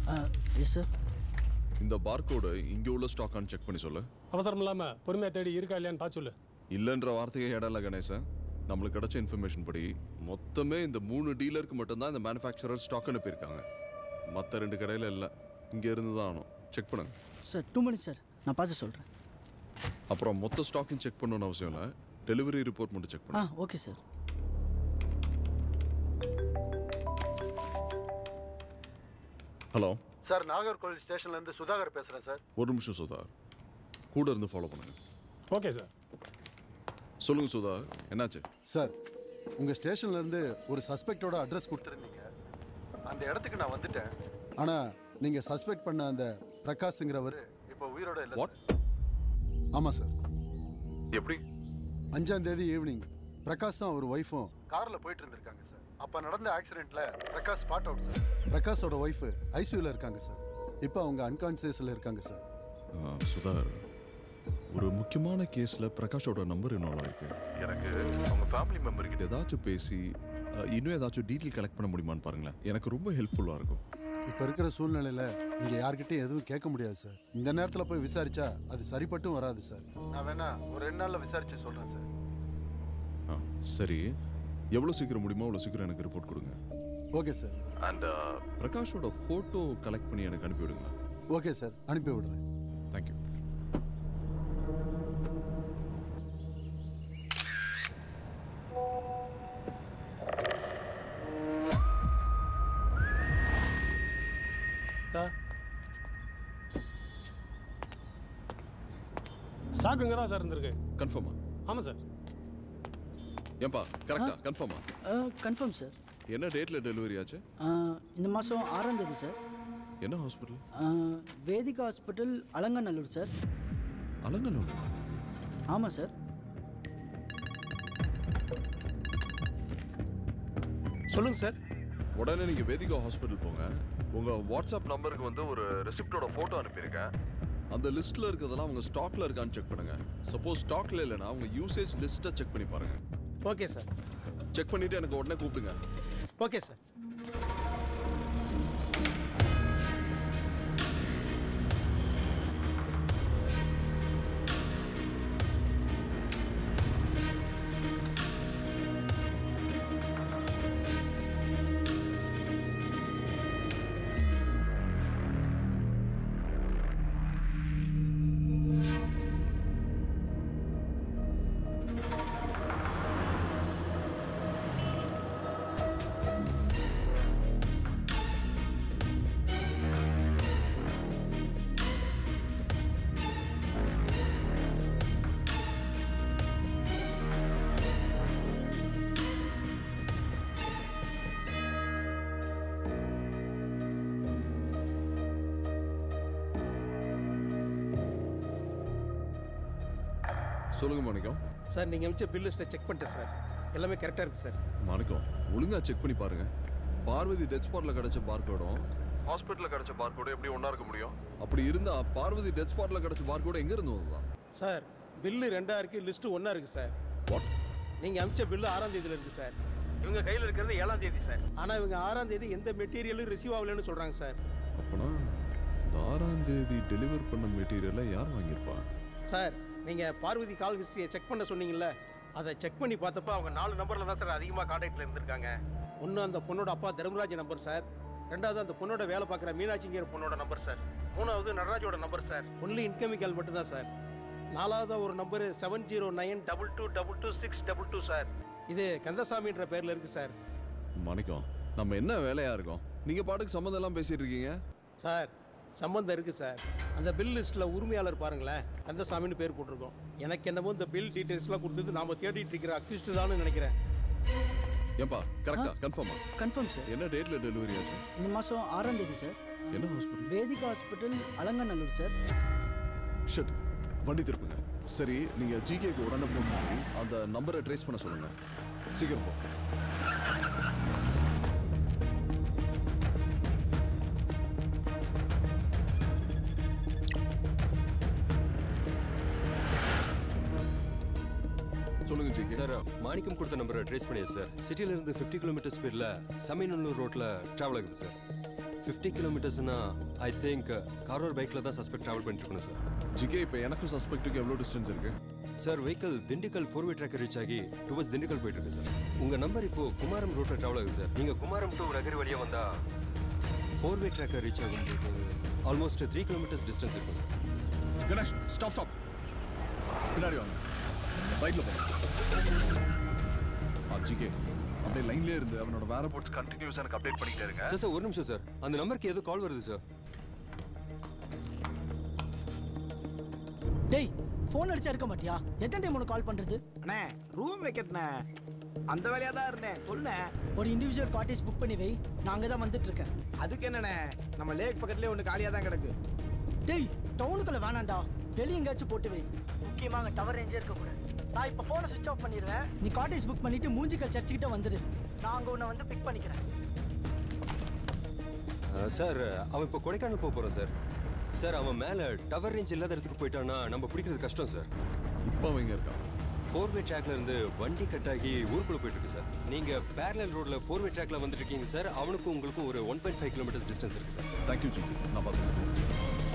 yes sir இந்த barcode இங்க உள்ள ஸ்டாக்கான்னு செக் பண்ணி சொல்லு அவசரம் இல்லாம பொறுமையா தேடி இருக்கா இல்லையான்னு பார்த்து சொல்லு இல்லைன்ற வார்த்தையே இடம் இல்லை கணேசன் நம்மளுக்கு கிடைச்ச இன்ஃபர்மேஷன் படி மொத்தமே இந்த மூணு டீலருக்கு மட்டும்தான் இந்த மேனுஃபேக்சரர் ஸ்டாக் அனுப்பியிருக்காங்க மற்ற ரெண்டு கடையில் இல்லை இங்கே இருந்து தான் ஆகணும் செக் பண்ணுங்க சார் டூ மினிட்ஸ் சார் நான் பார்த்து சொல்கிறேன் அப்புறம் மொத்த ஸ்டாக்கையும் செக் பண்ணணும்னு அவசியம் இல்லை டெலிவரி ரிப்போர்ட் மட்டும் செக் ஆ பண்ணு okay sir hello sir Nagercoil ஸ்டேஷன்லேருந்து சுதாகர் பேசுகிறேன் சார் ஒரு நிமிஷம் சுதா கூட இருந்து ஃபாலோ பண்ணுங்க ஓகே சார் சொல்லுங்க சுதா என்னாச்சு சார் உங்கள் ஸ்டேஷன்லேருந்து ஒரு சஸ்பெக்டோட அட்ரஸ் கொடுத்துருந்தீங்க அந்த இடத்துக்கு நான் வந்துட்டேன் ஆனால் நீங்கள் சஸ்பெக்ட் பண்ண அந்த பிரகாஷ்ங்கிறவர் இப்போ உயிரோட இல்லை வாட் ஆமாம் சார் எப்படி அஞ்சாம் தேதி ஈவினிங் பிரகாஷும் அவர் ஒய்ஃபும் காரில் போயிட்டு இருந்திருக்காங்க சார் அப்போ நடந்த ஆக்சிடென்ட்ல பிரகாஷ் ஸ்பாட் அவுட் சார் பிரகாஷோட ஒய்ஃபு ஐசியூவில் இருக்காங்க சார் இப்போ அவங்க அன்கான்சியஸில் இருக்காங்க சார் ஆ, சுதாகர் ஒரு முக்கியமான கேஸ்ல பிரகாஷோட நம்பர் இன்னொன்று இருக்கு எனக்கு அவங்க ஃபேமிலி மெம்பர் கிட்ட ஏதாச்சும் பேசி அ, இன்னும் ஏதாச்சும் டீட்டெயில் கலெக்ட் பண்ண முடியுமான்னு பாருங்களேன் எனக்கு ரொம்ப ஹெல்ப்ஃபுல்லாக இருக்கும் இப்போ இருக்கிற சூழ்நிலையில் இங்கே யார்கிட்டயும் எதுவும் கேட்க முடியாது சார் இந்த நேரத்தில் போய் விசாரிச்சா அது சரிப்பட்டும் வராது சார் நான் வேணா ஒரு ரெண்டு நாளில் விசாரிச்சு சொல்கிறேன் சார் ஆ, சரி எவ்வளோ சீக்கிரம் முடியுமோ அவ்வளோ சீக்கிரம் எனக்கு ரிப்போர்ட் கொடுங்க ஓகே சார் அண்ட் பிரகாஷோட ஃபோட்டோ கலெக்ட் பண்ணி எனக்கு அனுப்பி விடுங்க ஓகே சார் அனுப்பி விடுறேன் தேங்க்யூ ஸ்டாக் இங்கே தான் சார் இருந்திருக்கு கன்ஃபார்மா ஆமாம் சார் ஏன்பா கரெக்டா கன்ஃபார்மா கன்ஃபார்ம் சார் என்ன டேட்ல டெலிவரி ஆச்சு இந்த மாதம் ஆறாம் தேதி சார் என்ன ஹாஸ்பிட்டல் ஆ, வேதிகா ஹாஸ்பிட்டல் அலங்கநல்லூர் சார் அலங்கனூர் ஆமாம் சார் சொல்லுங்க சார் உடனே நீங்க வேதிகா ஹாஸ்பிட்டல் போங்க உங்க வாட்ஸ்அப் நம்பருக்கு வந்து ஒரு ரெசிப்டோட போட்டோ அனுப்பியிருக்கேன் அந்த லிஸ்ட்ல இருக்கிறதெல்லாம் உங்க ஸ்டாக்ல இருக்கான்னு செக் பண்ணுங்க சப்போஸ் ஸ்டாக்ல இல்லைன்னா உங்க யூசேஜ் லிஸ்ட்டை செக் பண்ணி பாருங்க ஓகே சார் செக் பண்ணிட்டு எனக்கு உடனே கூப்பிடுங்க ஓகே சார் சொல்லுங்க மாணிக்கம் சார் நீங்கள் அமைச்ச பில் லிஸ்ட்டை செக் பண்ணிட்டேன் சார் எல்லாமே கரெக்டாக இருக்குது சார் மாணிக்கம் ஒழுங்கா செக் பண்ணி பாருங்க பார்வதி டெத் ஸ்பாட்ல கிடைச்ச பார்கோடும் ஹாஸ்பிட்டல்ல கிடைச்ச பார்கோடும் எப்படி ஒண்ணா இருக்க முடியும் அப்படி இருந்தா பார்வதி டெத் ஸ்பாட்ல கிடைச்ச பார்கோடு எங்க இருந்து வந்ததா சார் பில்லு ரெண்டா இருக்குது லிஸ்ட்டு ஒன்றா இருக்குது சார் வாட் நீங்கள் அமைச்ச பில்லு ஆறாம் தேதியில் இருக்குது சார் இவங்க கையில் இருக்கிறது ஏழாம் தேதி சார் ஆனால் இவங்க ஆறாம் தேதி எந்த மெட்டீரியலும் ரிசீவ் ஆகலைன்னு சொல்கிறாங்க சார் அப்பனா இந்த ஆறாம் தேதி டெலிவர் பண்ண மெட்டீரியலை யார் வாங்கியிருப்பா சார் நீங்கள் பார்வதி கால் ஹிஸ்ட்ரியை செக் பண்ண சொன்னீங்கல்ல அதை செக் பண்ணி பார்த்தப்ப அவங்க நாலு நம்பரில் தான் சார் அதிகமாக காண்டாக்டில் இருந்திருக்காங்க ஒன்று அந்த பொண்ணோட அப்பா தர்மராஜ் நம்பர் சார் ரெண்டாவது அந்த பொண்ணோட வேலை பார்க்குற மீனாட்சிங்கிற பொண்ணோட நம்பர் சார் மூணாவது நடராஜோட number sir only incoming call மட்டும் தான் சார் நாலாவது ஒரு number seven zero nine double two double two six double two sir இது கந்தசாமின்ற பேரில் இருக்குது சார் மாணிக்கம் நம்ம என்ன வேலையா இருக்கோம் நீங்க பாட்டுக்கு சம்மந்தம் எல்லாம் பேசிட்டு இருக்கீங்க சார் சம்பந்தம் இருக்குது சார் அந்த பில் லிஸ்ட்டில் உரிமையாளர் பாருங்களேன் கந்தசாமின்னு பேர் போட்டிருக்கோம் எனக்கு என்னமோ இந்த பில் டீட்டெயில்ஸ்லாம் கொடுத்தது நாம தேடிட்டு இருக்கிற அக்யூஸ்ட் தான் நினைக்கிறேன் ஏன்பா கரெக்டா கன்ஃபார்மா கன்ஃபார்ம் சார் என்ன டேட்ல டெலிவரி ஆச்சு இந்த மாதம் ஆறாம் தேதி சார் என்ன hospital Vedhika hospital Alanganallur sir shut வண்டி திருப்புங்க சரி நீங்க ஜிகேக்கு உடனே ஃபோன் பண்ணி அந்த நம்பரை ட்ரேஸ் பண்ண சொல்லுங்க சீக்கிரம் போ சொல்லுங்க ஜிகே சார் மாணிக்கம் கொடுத்த நம்பரை ட்ரேஸ் பண்ணியாச்சு சார் சிட்டில இருந்து ஃபிஃப்டி கிலோமீட்டர் ஸ்பீடில் சமயநல்லூர் ரோட்டில் ட்ராவல் ஆகுது சார் ஃபிஃப்டி கிலோமீட்டர்ஸ்னா ஐ திங்க் கார் ஒரு பைக்கில் தான் சஸ்பெக்ட் ட்ராவல் பண்ணிட்டு இருக்கணும் சார் ஜிகே இப்போ எனக்கும் சஸ்பெக்ட்டுக்கு எவ்வளோ டிஸ்டன்ஸ் இருக்கு sir vehicle Dindigul four way track reach ஆகி டுவர்ஸ் திண்டுக்கல் போயிட்டு இருக்கு சார் உங்க நம்பர் இப்போ குமாரம் ரோட்ல டிராவல் ஆகுது சார் நீங்க குமாரம் டு ரகரி வழியா வந்தா ஃபோர் வே ட்ராக் ரீச் ஆகும்போது ஆல்மோஸ்ட் த்ரீ கிலோமீட்டர்ஸ் டிஸ்டன்ஸ் இருக்கும் சார் கணேஷ் ஸ்டாப் ஸ்டாப் பின்னாடி வாங்க ரைட்ல போங்க ஆ ஜிகே அப்படியே லைன்லயே இருந்து அவனோட வேற போட்ஸ் கண்டினியூஸ் எனக்கு அப்டேட் பண்ணிட்டே இருங்க சார் சார் ஒரு நிமிஷம் சார் அந்த நம்பருக்கு ஏதோ கால் வருது சார் டேய் ஃபோன் அடிச்சா இருக்க மாட்டியா எத்தனை டைம் உனக்கு கால் பண்றது அண்ணே ரூம் வைக்கட்டுண்ணே அந்த வேலையா தான் இருந்தேன் சொல்லுண்ணே ஒரு இண்டிவிஜுவல் காட்டேஜ் புக் பண்ணி வை நான் அங்கே தான் வந்துட்டு இருக்கேன் அதுக்கு என்னண்ணே நம்ம லேக் பக்கத்துலேயே ஒன்று காலியாக தான் கிடக்கு டேய் டவுனுக்குள்ள வேணாம்டா வெளியே எங்கேயாச்சும் போட்டு வை முக்கியமாக அங்கே டவர் ரேஞ்சே இருக்கக்கூடாது நான் இப்போ ஃபோனை சுவிச் ஆஃப் பண்ணிடுவேன் நீ காட்டேஜ் புக் பண்ணிட்டு மூஞ்சிக்கல் சர்ச்சுக்கிட்ட வந்துடு நான் அங்கே உன்னை வந்து பிக் பண்ணிக்கிறேன் சார் அவன் இப்போ கொடைக்கானல் போக போறான் சார் சார் அவன் மேல டவர் ரேஞ்ச் இல்லாத இடத்துக்கு போயிட்டான்னா நம்ம பிடிக்கிறது கஷ்டம் சார் இப்போ அவன் இங்க இருக்கான் ஃபோர் வே ட்ராக்ல இருந்து வண்டி கட் ஆகி ஊருக்குள்ள போயிட்டு இருக்கு சார் நீங்க பேரலல் ரோட்ல ஃபோர் வே ட்ராக்ல வந்துட்டு இருக்கீங்க சார் அவனுக்கும் உங்களுக்கும் ஒரு one point five kilometres distance இருக்கு சார் தேங்க்யூ ஜிகே நான் பார்த்துக்கிறேன்